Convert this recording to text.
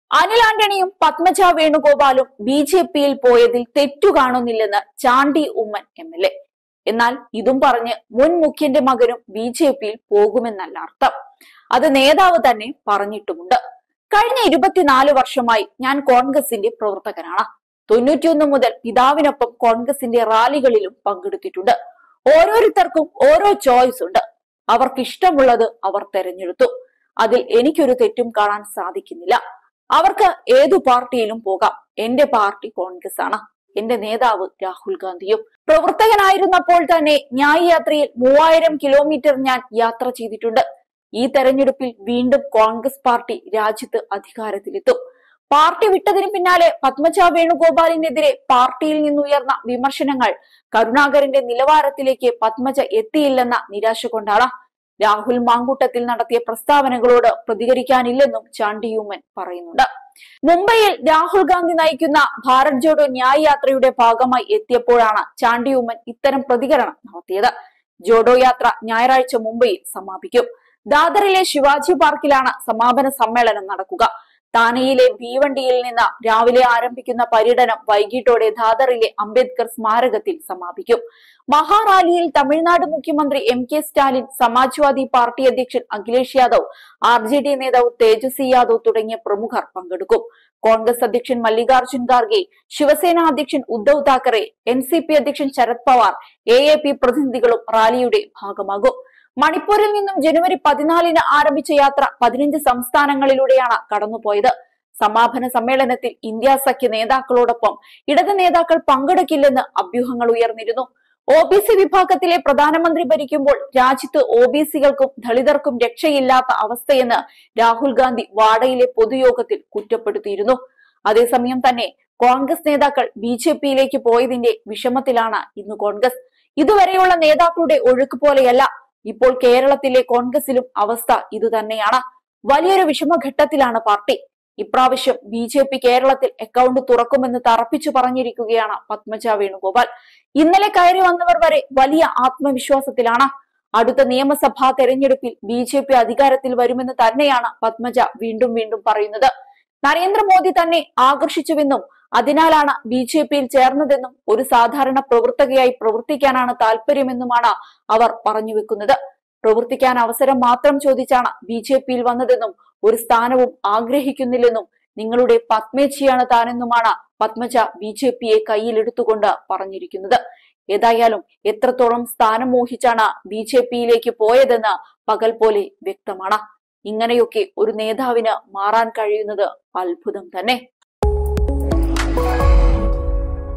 അനിൽ ആന്റണിയും പത്മജ വേണുഗോപാലും B J പിയിൽ പോയതിൽ തെറ്റു കാണുന്നില്ലെന്ന് Chandy Oommen M L A എന്നാൽ ഇതും പറഞ്ഞ് മുൻ മുഖ്യന്റെ മകനും ബി ജെ പിയിൽ പോകുമെന്നല്ല അർത്ഥം അത് നേതാവ് തന്നെ പറഞ്ഞിട്ടുമുണ്ട് കഴിഞ്ഞ ഇരുപത്തിനാല് വർഷമായി ഞാൻ കോൺഗ്രസിന്റെ പ്രവർത്തകനാണ് തൊണ്ണൂറ്റിയൊന്ന് മുതൽ പിതാവിനൊപ്പം കോൺഗ്രസിന്റെ റാലികളിലും പങ്കെടുത്തിട്ടുണ്ട് ഓരോരുത്തർക്കും ഓരോ ചോയ്സ് ഉണ്ട് അവർക്ക് ഇഷ്ടമുള്ളത് അവർ തെരഞ്ഞെടുത്തു അതിൽ എനിക്കൊരു തെറ്റും കാണാൻ സാധിക്കുന്നില്ല അവർക്ക് ഏതു പാർട്ടിയിലും പോകാം എന്റെ പാർട്ടി കോൺഗ്രസ് ആണ് എന്റെ നേതാവ് രാഹുൽ ഗാന്ധിയും പ്രവർത്തകനായിരുന്നപ്പോൾ തന്നെ ന്യായ് യാത്രയിൽ മൂവായിരം കിലോമീറ്റർ ഞാൻ യാത്ര ചെയ്തിട്ടുണ്ട് ഈ തെരഞ്ഞെടുപ്പിൽ വീണ്ടും കോൺഗ്രസ് പാർട്ടി രാജ്യത്ത് അധികാരത്തിലെത്തും പാർട്ടി വിട്ടതിന് പിന്നാലെ പത്മജ വേണുഗോപാലിനെതിരെ പാർട്ടിയിൽ നിന്നുയർന്ന വിമർശനങ്ങൾ കരുണാകരന്റെ നിലവാരത്തിലേക്ക് പത്മജ എത്തിയില്ലെന്ന നിരാശ കൊണ്ടാണ് രാഹുൽ മാങ്കൂട്ടത്തിൽ നടത്തിയ പ്രസ്താവനകളോട് പ്രതികരിക്കാനില്ലെന്നും ചാണ്ടിയൂമൻ പറയുന്നുണ്ട് മുംബൈയിൽ രാഹുൽ ഗാന്ധി നയിക്കുന്ന ഭാരത് ജോഡോ ന്യായ് യാത്രയുടെ ഭാഗമായി എത്തിയപ്പോഴാണ് ചാണ്ടിയൂമൻ ഇത്തരം പ്രതികരണം നടത്തിയത് ജോഡോ യാത്ര ഞായറാഴ്ച മുംബൈയിൽ സമാപിക്കും ദാദറിലെ ശിവാജി പാർക്കിലാണ് സമാപന സമ്മേളനം നടക്കുക താനെയിലെ ഭീവണ്ടിയിൽ നിന്ന് രാവിലെ ആരംഭിക്കുന്ന പര്യടനം വൈകിട്ടോടെ ദാദറിലെ അംബേദ്കർ സ്മാരകത്തിൽ സമാപിക്കും മഹാറാലിയിൽ തമിഴ്നാട് മുഖ്യമന്ത്രി M K Stalin Samajwadi party അധ്യക്ഷൻ Akhilesh Yadav R J D നേതാവ് തേജസ്വി യാദവ് തുടങ്ങിയ പ്രമുഖർ പങ്കെടുക്കും കോൺഗ്രസ് അധ്യക്ഷൻ മല്ലികാർജ്ജുൻ ഖാർഗെ ശിവസേന അധ്യക്ഷൻ Uddhav Thackeray N C P അധ്യക്ഷൻ Sharad Pawar A A P പ്രതിനിധികളും റാലിയുടെ ഭാഗമാകും മണിപ്പൂരിൽ നിന്നും ജനുവരി പതിനാലിന് ആരംഭിച്ച യാത്ര പതിനഞ്ച് സംസ്ഥാനങ്ങളിലൂടെയാണ് കടന്നുപോയത് സമാപന സമ്മേളനത്തിൽ ഇന്ത്യ സഖ്യ നേതാക്കളോടൊപ്പം ഇടത് നേതാക്കൾ പങ്കെടുക്കില്ലെന്ന് അഭ്യൂഹങ്ങൾ ഉയർന്നിരുന്നു ഒ ബി സി വിഭാഗത്തിലെ പ്രധാനമന്ത്രി ഭരിക്കുമ്പോൾ രാജ്യത്ത് ഒ ബി സികൾക്കും ദളിതർക്കും രക്ഷയില്ലാത്ത അവസ്ഥയെന്ന് രാഹുൽ ഗാന്ധി വാഡയിലെ പൊതുയോഗത്തിൽ കുറ്റപ്പെടുത്തിയിരുന്നു അതേസമയം തന്നെ കോൺഗ്രസ് നേതാക്കൾ ബി ജെ പിയിലേക്ക് പോയതിന്റെ വിഷമത്തിലാണ് ഇന്ന് കോൺഗ്രസ് ഇതുവരെയുള്ള നേതാക്കളുടെ ഒഴുക്ക് പോലെയല്ല ഇപ്പോൾ കേരളത്തിലെ കോൺഗ്രസിലും അവസ്ഥ ഇതുതന്നെയാണ് വലിയൊരു വിഷമഘട്ടത്തിലാണ് പാർട്ടി ഇപ്രാവശ്യം ബി ജെ പി കേരളത്തിൽ അക്കൗണ്ട് തുറക്കുമെന്ന് തറപ്പിച്ചു പറഞ്ഞിരിക്കുകയാണ് പത്മജ വേണുഗോപാൽ ഇന്നലെ കയറി വന്നവർ വരെ വലിയ ആത്മവിശ്വാസത്തിലാണ് അടുത്ത നിയമസഭാ തെരഞ്ഞെടുപ്പിൽ ബി ജെ പി അധികാരത്തിൽ വരുമെന്ന് തന്നെയാണ് പത്മജ വീണ്ടും വീണ്ടും പറയുന്നത് നരേന്ദ്രമോദി തന്നെ ആകർഷിച്ചുവെന്നും അതിനാലാണ് ബി ജെ പിയിൽ ചേർന്നതെന്നും ഒരു സാധാരണ പ്രവർത്തകയായി പ്രവർത്തിക്കാനാണ് താല്പര്യമെന്നുമാണ് അവർ പറഞ്ഞു വെക്കുന്നത് പ്രവർത്തിക്കാൻ അവസരം മാത്രം ചോദിച്ചാണ് ബി ജെ പിയിൽ വന്നതെന്നും ഒരു സ്ഥാനവും ആഗ്രഹിക്കുന്നില്ലെന്നും നിങ്ങളുടെ പത്മേച്ചിയാണ് താനെന്നുമാണ് പത്മജ ബി ജെ പിയെ കയ്യിലെടുത്തുകൊണ്ട് പറഞ്ഞിരിക്കുന്നത് ഏതായാലും എത്രത്തോളം സ്ഥാനം മോഹിച്ചാണ് ബി ജെ പിയിലേക്ക് പോയതെന്ന് പകൽ പോലെ വ്യക്തമാണ് ഇങ്ങനെയൊക്കെ ഒരു നേതാവിന് മാറാൻ കഴിയുന്നത് അത്ഭുതം തന്നെ